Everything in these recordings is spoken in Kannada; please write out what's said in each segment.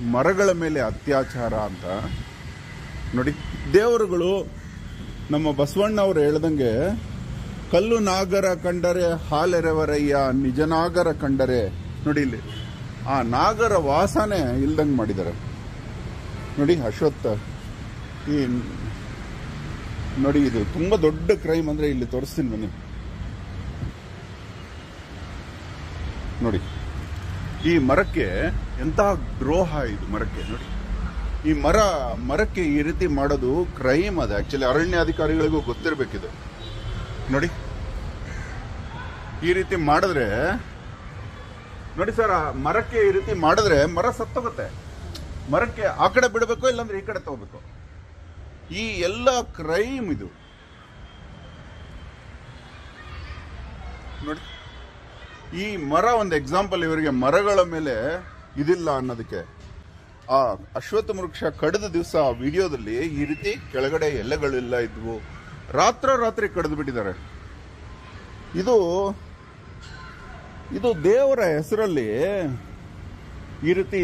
ಮರಗಳ ಮೇಲೆ ಅತ್ಯಾಚಾರ ಅಂತ ನೋಡಿ ದೇವರುಗಳು ನಮ್ಮ ಬಸವಣ್ಣವ್ರು ಹೇಳ್ದಂಗೆ ಕಲ್ಲು ನಾಗರ ಕಂಡರೆ ಹಾಲೆರೆವರಯ್ಯ ನಿಜ ನಾಗರ ಕಂಡರೆ ನೋಡಿ ಇಲ್ಲಿ ಆ ನಾಗರ ವಾಸನೆ ಇಲ್ದಂಗೆ ಮಾಡಿದ್ದಾರೆ ನೋಡಿ ಅಶ್ವತ್ಥ ಈ ನೋಡಿ ಇದು ತುಂಬಾ ದೊಡ್ಡ ಕ್ರೈಮ್ ಅಂದ್ರೆ ಇಲ್ಲಿ ತೋರಿಸ್ತೀನಿ ಬನ್ನಿ ನೋಡಿ ಈ ಮರಕ್ಕೆ ಎಂತ ದ್ರೋಹ ಇದು ಮರಕ್ಕೆ ನೋಡಿ ಈ ಮರ ಮರಕ್ಕೆ ಈ ರೀತಿ ಮಾಡೋದು ಕ್ರೈಮ್ ಅದು ಆಕ್ಚುಲಿ ಅರಣ್ಯಾಧಿಕಾರಿಗಳಿಗೂ ಗೊತ್ತಿರಬೇಕಿದು ನೋಡಿ ಈ ರೀತಿ ಮಾಡಿದ್ರೆ ನೋಡಿ ಸರ್ ಆ ಮರಕ್ಕೆ ಈ ರೀತಿ ಮಾಡಿದ್ರೆ ಮರ ಸತ್ತೋಗುತ್ತೆ ಮರಕ್ಕೆ ಆ ಕಡೆ ಬಿಡಬೇಕು ಇಲ್ಲಾಂದ್ರೆ ಈ ಕಡೆ ತಗೋಬೇಕು ಈ ಎಲ್ಲ ಕ್ರೈಮ್ ಇದು ನೋಡಿ ಈ ಮರ ಒಂದು ಎಕ್ಸಾಂಪಲ್ ಇವರಿಗೆ ಮರಗಳ ಮೇಲೆ ಇದಿಲ್ಲ ಅನ್ನೋದಕ್ಕೆ ಆ ಅಶ್ವತ್ಥ ವೃಕ್ಷ ಕಡಿದ ದಿವಸ ಆ ವಿಡಿಯೋದಲ್ಲಿ ಈ ರೀತಿ ಕೆಳಗಡೆ ಎಲೆಗಳೆಲ್ಲ ಇದ್ವು ರಾತ್ರೋ ರಾತ್ರಿ ಕಡಿದು ಬಿಟ್ಟಿದ್ದಾರೆ ಇದು ಇದು ದೇವರ ಹೆಸರಲ್ಲಿ ಈ ರೀತಿ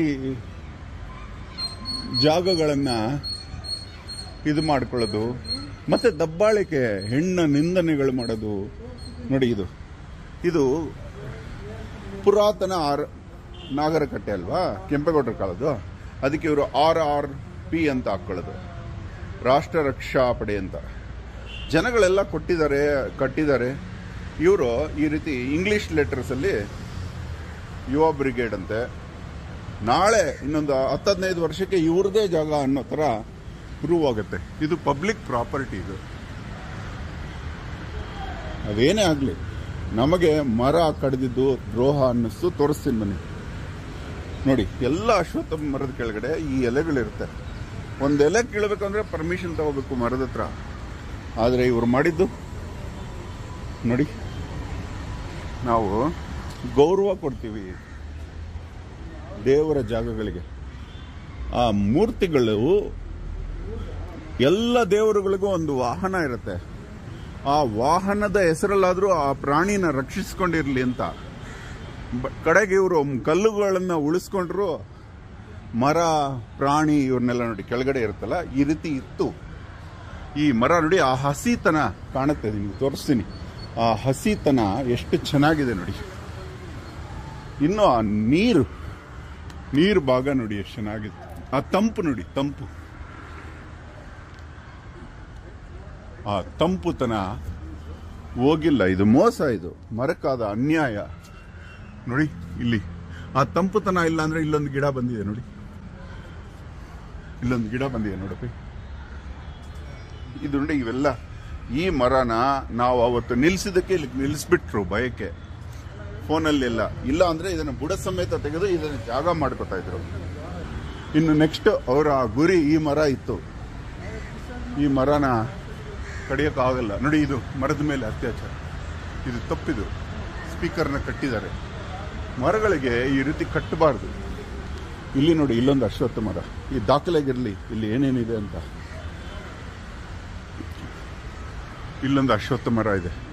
ಜಾಗಗಳನ್ನ ಇದು ಮಾಡ್ಕೊಳ್ಳೋದು ಮತ್ತೆ ದಬ್ಬಾಳಿಕೆ ಹೆಣ್ಣ ನಿಂದನೆಗಳು ಮಾಡೋದು ನೋಡಿ ಇದು ಇದು ಪುರಾತನ ಆರ್ ನಾಗರಕಟ್ಟೆ ಅಲ್ವಾ ಕೆಂಪೇಗೌಡರ ಕಾಲದ್ದು ಅದಕ್ಕೆ ಇವರು ಆರ್ ಆರ್ ಪಿ ಅಂತ ಹಾಕೊಳ್ಳೋದು ರಾಷ್ಟ್ರ ರಕ್ಷಾ ಪಡೆ ಅಂತ ಜನಗಳೆಲ್ಲ ಕೊಟ್ಟಿದ್ದಾರೆ ಕಟ್ಟಿದ್ದಾರೆ ಇವರು ಈ ರೀತಿ ಇಂಗ್ಲಿಷ್ ಲೆಟರ್ಸ್ ಅಲ್ಲಿ ಯುವ ಬ್ರಿಗೇಡ್ ಅಂತೆ ನಾಳೆ ಇನ್ನೊಂದು ಹತ್ತು ಹದಿನೈದು ವರ್ಷಕ್ಕೆ ಇವ್ರದೇ ಜಾಗ ಅನ್ನೋ ಥರ ಪ್ರೂವ್ ಆಗುತ್ತೆ ಇದು ಪಬ್ಲಿಕ್ ಪ್ರಾಪರ್ಟಿ ಇದು ಅದೇನೇ ಆಗಲಿ ನಮಗೆ ಮರ ಕಡಿದಿದ್ದು ದ್ರೋಹ ಅನ್ನಿಸ್ತು ತೋರಿಸ್ತೀನಿ ಬನ್ನಿ ನೋಡಿ ಎಲ್ಲ ಅಶ್ವತ್ಥ ಮರದ ಕೆಳಗಡೆ ಈ ಎಲೆಗಳಿರುತ್ತೆ ಒಂದು ಎಲೆ ಕೀಳಬೇಕಂದ್ರೆ ಪರ್ಮಿಷನ್ ತಗೋಬೇಕು ಮರದ ಹತ್ರ ಆದರೆ ಇವ್ರು ಮಾಡಿದ್ದು ನೋಡಿ ನಾವು ಗೌರವ ಕೊಡ್ತೀವಿ ದೇವರ ಜಾಗಗಳಿಗೆ ಆ ಮೂರ್ತಿಗಳು ಎಲ್ಲ ದೇವರುಗಳಿಗೂ ಒಂದು ವಾಹನ ಇರುತ್ತೆ ಆ ವಾಹನದ ಹೆಸರಲ್ಲಾದರೂ ಆ ಪ್ರಾಣಿನ ರಕ್ಷಿಸ್ಕೊಂಡಿರ್ಲಿ ಅಂತ ಬ- ಕಡೆಗೆ ಇವರು ಕಲ್ಲುಗಳನ್ನ ಉಳಿಸ್ಕೊಂಡ್ರು ಮರ ಪ್ರಾಣಿ ಇವ್ರನ್ನೆಲ್ಲ ನೋಡಿ ಕೆಳಗಡೆ ಇರುತ್ತಲ್ಲ ಈ ರೀತಿ ಇತ್ತು ಈ ಮರ ನೋಡಿ ಆ ಹಸಿತನ ಕಾಣುತ್ತೆ ನಿಮ್ಗೆ ತೋರಿಸ್ತೀನಿ ಆ ಹಸಿತನ ಎಷ್ಟು ಚೆನ್ನಾಗಿದೆ ನೋಡಿ ಇನ್ನು ಆ ನೀರು ನೀರು ಭಾಗ ನೋಡಿ ಎಷ್ಟು ಚೆನ್ನಾಗಿದೆ ಆ ತಂಪು ನೋಡಿ ತಂಪು ಆ ತಂಪುತನ ಹೋಗಿಲ್ಲ ಇದು ಮೋಸ ಇದು ಮರಕ್ಕಾದ ಅನ್ಯಾಯ ನೋಡಿ ಇಲ್ಲಿ ಆ ತಂಪುತನ ಇಲ್ಲ ಅಂದ್ರೆ ಇಲ್ಲೊಂದು ಗಿಡ ಬಂದಿದೆ ನೋಡಿ ಇಲ್ಲೊಂದು ಗಿಡ ಬಂದಿದೆ ನೋಡಪ್ಪಿ ಇದು ನೋಡಿ ಇವೆಲ್ಲ ಈ ಮರನ ನಾವು ಅವತ್ತು ನಿಲ್ಸಿದಕ್ಕೆ ಇಲ್ಲಿ ನಿಲ್ಲಿಸ್ಬಿಟ್ರು ಭಯಕ್ಕೆ ಫೋನಲ್ಲೆಲ್ಲ ಇಲ್ಲ ಅಂದ್ರೆ ಇದನ್ನ ಬುಡ ಸಮೇತ ತೆಗೆದು ಇದನ್ನ ಜಾಗ ಮಾಡ್ಕೊತಾ ಇದ್ರು ಇನ್ನು ನೆಕ್ಸ್ಟ್ ಅವರ ಗುರಿ ಈ ಮರ ಇತ್ತು ಈ ಮರನ ಕಡಿಯೋಕ್ಕಾಗಲ್ಲ ನೋಡಿ ಇದು ಮರದ ಮೇಲೆ ಅತ್ಯಾಚಾರ ಇದು ತಪ್ಪಿದು ಸ್ಪೀಕರ್ನ ಕಟ್ಟಿದ್ದಾರೆ ಮರಗಳಿಗೆ ಈ ರೀತಿ ಕಟ್ಟಬಾರ್ದು ಇಲ್ಲಿ ನೋಡಿ ಇಲ್ಲೊಂದು ಅಶ್ವತ್ಥ ಮರ ಈ ದಾಖಲೆಗಿರಲಿ ಇಲ್ಲಿ ಏನೇನಿದೆ ಅಂತ ಇಲ್ಲೊಂದು ಅಶ್ವತ್ಥ ಮರ ಇದೆ